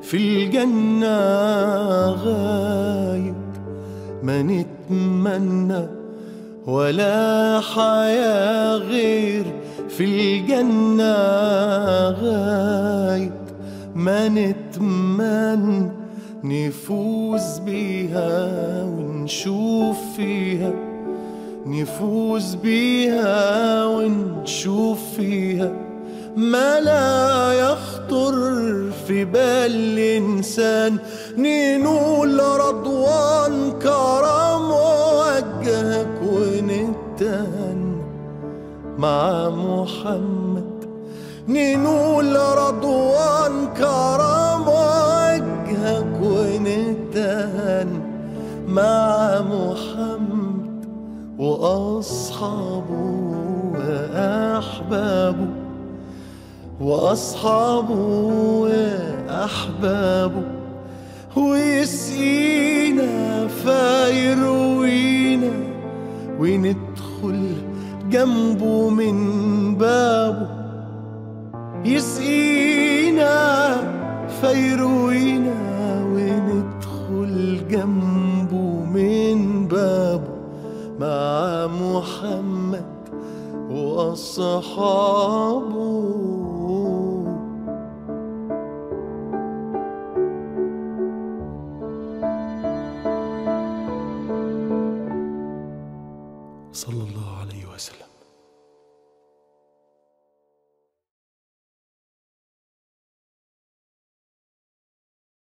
في الجنة غايب ما نتمنى ولا حياة غير في الجنة غايب ما نتمنى نفوز بيها ونشوف فيها نفوز بيها ونشوف فيها ما لا يخطر في بال الإنسان ننول رضوان كرم وجهك ونتهن مع محمد ننول رضوان كرم وجهك ونتهن مع محمد وأصحابه وأحبابه وأصحابه وأحبابه ويسقينا فيروينا وندخل جنبه من بابه يسقينا فيروينا وندخل جنبه من بابه مع محمد وأصحابه صلى الله عليه وسلم